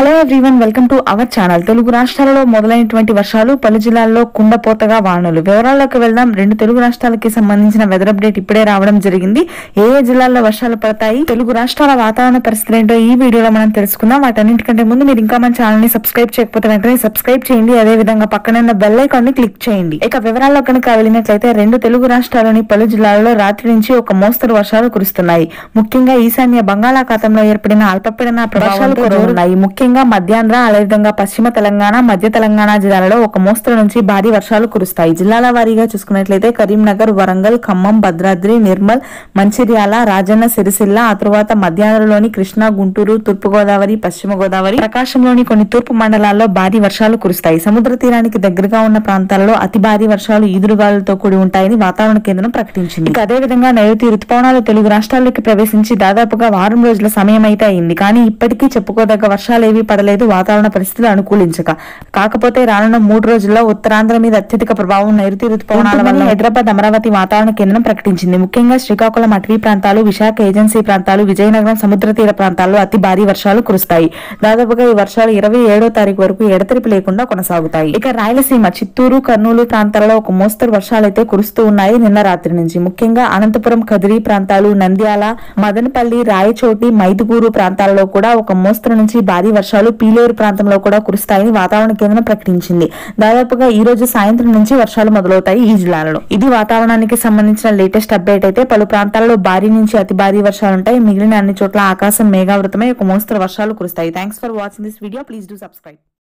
hello everyone welcome to our channel Telugu రాష్ట్రాలలో మొదలైనటువంటి వర్షాలు పలు జిల్లాల్లో కుండపోతగా వానలు వివరాల్లోకి వెళ్దాం రెండు తెలుగు రాష్ట్రాలకి సంబంధించిన వెదర్ అప్డేట్ ఇప్పుడే రావడం జరిగింది ఏ ఏ జిల్లాల్లో వర్షాలు పడతాయి తెలుగు రాష్ట్రాల వాతావరణ పరిస్థితులు ఏంటో ఈ వీడియోలో మనం తెలుసుకుందాం వాటన్నింటికంటే ముందు మీరు ఇంకా మన ఛానల్ ని సబ్స్క్రైబ్ చేయకపోతే వెంటనే సబ్స్క్రైబ్ చేయండి అదే విధంగా పక్కన ఉన్న బెల్ ఐకాన్ ని క్లిక్ చేయండి ఇక వివరాల్లో కనుక వెళ్ళినట్లయితే రెండు తెలుగు రాష్ట్రాల్లోని పలు జిల్లాలలో రాత్రి నుంచి ఒక మోస్తరు వర్షాలు కురుస్తున్నాయి ముఖ్యంగా ఈశాన్య బంగాళాఖాతంలో ఏర్పడిన అల్పపీడన ప్రభావాలు కురుస్తున్నాయి ముఖ్యంగా మధ్యాంధ్ర అదేవిధంగా పశ్చిమ తెలంగాణ మధ్య తెలంగాణ జిల్లాలలో ఒక మోస్తరు నుంచి భారీ వర్షాలు కురుస్తాయి జిల్లాల వారీగా చూసుకున్నట్లయితే కరీంనగర్ వరంగల్ ఖమ్మం భద్రాద్రి నిర్మల్ మంచిర్యాల రాజన్న సిరిసిల్ల ఆ తరువాత మధ్యాంధ్రలోని కృష్ణా గుంటూరు తూర్పు గోదావరి పశ్చిమ గోదావరి ప్రకాశంలోని కొన్ని తూర్పు మండలాల్లో భారీ వర్షాలు కురుస్తాయి సముద్ర తీరానికి దగ్గరగా ఉన్న ప్రాంతాలలో అతి భారీ వర్షాలు ఈదురుగాలులతో కూడి ఉంటాయని వాతావరణ కేంద్రం ప్రకటించింది ఇక అదే విధంగా నైరుతి రుతుపవనాలు తెలుగు రాష్ట్రాల్లోకి ప్రవేశించి దాదాపుగా వారం రోజుల సమయం అయితే అయింది కానీ ఇప్పటికీ చెప్పుకోదగ్గ వర్షాలు ఏవీ పడలేదు వాతావరణ పరిస్థితులు అనుకూలించక కాకపోతే రానున్న మూడు రోజుల్లో ఉత్తరాంధ్ర మీద అత్యధిక ప్రభావం నైరుతి రుతుపవనాల వల్ల హైదరాబాద్ అమరావతి వాతావరణ కేంద్రం ప్రకటించింది ముఖ్యంగా శ్రీకాకుళం అటవీ ప్రాంతాలు విశాఖ ఏజెన్సీ ప్రాంతాలు విజయనగరం సముద్ర తీర ప్రాంతాల్లో అతి భారీ వర్షాలు కురుస్తాయి దాదాపుగా ఈ వర్షాలు ఇరవై ఏడో తారీఖు వరకు ఎడతెరిపి లేకుండా కొనసాగుతాయి ఇక రాయలసీమ చిత్తూరు కర్నూలు ప్రాంతాలలో ఒక మోస్తరు వర్షాలు అయితే కురుస్తూ ఉన్నాయి నిన్న రాత్రి నుంచి ముఖ్యంగా అనంతపురం కదిరి ప్రాంతాలు నంద్యాల మదనపల్లి రాయచోటి మైదుగూరు ప్రాంతాలలో కూడా ఒక మోస్తరు నుంచి భారీ వర్షాలు పీలేరు ప్రాంతంలో కూడా కురుస్తాయని వాతావరణ కేంద్రం ప్రకటించింది దాదాపుగా ఈ రోజు సాయంత్రం నుంచి వర్షాలు మొదలవుతాయి ఈ జిల్లాలలో ఇది వాతావరణానికి సంబంధించిన లేటెస్ట్ అప్డేట్ అయితే పలు ప్రాంతాల్లో భారీ నుంచి అతి భారీ వర్షాలు ఉంటాయి మిగిలిన అన్ని చోట్ల ఆకాశం మేఘావృతమై ఒక మోస్తరు వర్షాలు కురుస్తాయి thanks for watching this video please do subscribe